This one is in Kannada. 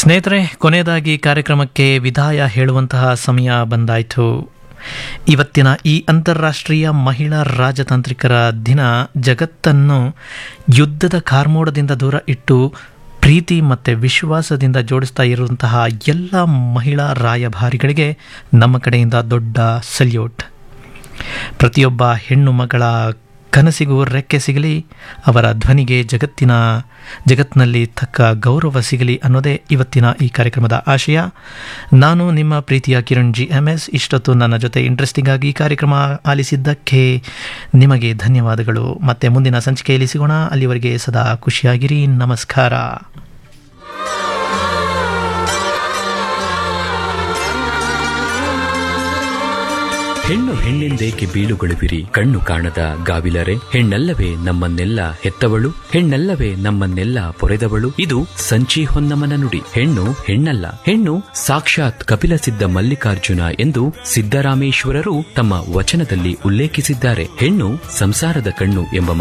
ಸ್ನೇಹಿತರೆ ಕೊನೆಯದಾಗಿ ಕಾರ್ಯಕ್ರಮಕ್ಕೆ ವಿದಾಯ ಹೇಳುವಂತಹ ಸಮಯ ಬಂದಾಯಿತು ಇವತ್ತಿನ ಈ ಅಂತಾರಾಷ್ಟ್ರೀಯ ಮಹಿಳಾ ರಾಜತಾಂತ್ರಿಕರ ದಿನ ಜಗತ್ತನ್ನು ಯುದ್ಧದ ಕಾರ್ಮೋಡದಿಂದ ದೂರ ಇಟ್ಟು ಪ್ರೀತಿ ಮತ್ತು ವಿಶ್ವಾಸದಿಂದ ಜೋಡಿಸ್ತಾ ಇರುವಂತಹ ಎಲ್ಲ ಮಹಿಳಾ ರಾಯಭಾರಿಗಳಿಗೆ ನಮ್ಮ ಕಡೆಯಿಂದ ದೊಡ್ಡ ಸಲ್ಯೂಟ್ ಪ್ರತಿಯೊಬ್ಬ ಹೆಣ್ಣು ಮಗಳ ಕನಸಿಗೂ ರೆಕ್ಕೆ ಸಿಗಲಿ ಅವರ ಧ್ವನಿಗೆ ಜಗತ್ತಿನ ಜಗತ್ತಿನಲ್ಲಿ ತಕ್ಕ ಗೌರವ ಸಿಗಲಿ ಅನ್ನೋದೇ ಇವತ್ತಿನ ಈ ಕಾರ್ಯಕ್ರಮದ ಆಶಯ ನಾನು ನಿಮ್ಮ ಪ್ರೀತಿಯ ಕಿರಣ್ ಜಿ ಎಮ್ ಎಸ್ ಇಷ್ಟೊತ್ತು ನನ್ನ ಜೊತೆ ಇಂಟ್ರೆಸ್ಟಿಂಗ್ ಆಗಿ ಕಾರ್ಯಕ್ರಮ ಆಲಿಸಿದ್ದಕ್ಕೆ ನಿಮಗೆ ಧನ್ಯವಾದಗಳು ಮತ್ತೆ ಮುಂದಿನ ಸಂಚಿಕೆಯಲ್ಲಿ ಸಿಗೋಣ ಅಲ್ಲಿವರೆಗೆ ಸದಾ ಖುಷಿಯಾಗಿರಿ ನಮಸ್ಕಾರ ಹೆಣ್ಣು ಹೆಣ್ಣೆಂದೇಕೆ ಬೀಳುಗೊಳುವಿರಿ ಕಣ್ಣು ಕಾಣದ ಗಾವಿಲರೆ ಹೆಣ್ಣಲ್ಲವೇ ನಮ್ಮನ್ನೆಲ್ಲ ಹೆತ್ತವಳು ಹೆಣ್ಣಲ್ಲವೇ ನಮ್ಮನ್ನೆಲ್ಲ ಪೊರೆದವಳು ಇದು ಸಂಚಿ ಹೊನ್ನಮನ ನುಡಿ ಹೆಣ್ಣು ಹೆಣ್ಣಲ್ಲ ಹೆಣ್ಣು ಸಾಕ್ಷಾತ್ ಕಪಿಲ ಸಿದ್ಧ ಮಲ್ಲಿಕಾರ್ಜುನ ಎಂದು ಸಿದ್ದರಾಮೇಶ್ವರರು ತಮ್ಮ ವಚನದಲ್ಲಿ ಉಲ್ಲೇಖಿಸಿದ್ದಾರೆ ಹೆಣ್ಣು ಸಂಸಾರದ ಕಣ್ಣು ಎಂಬ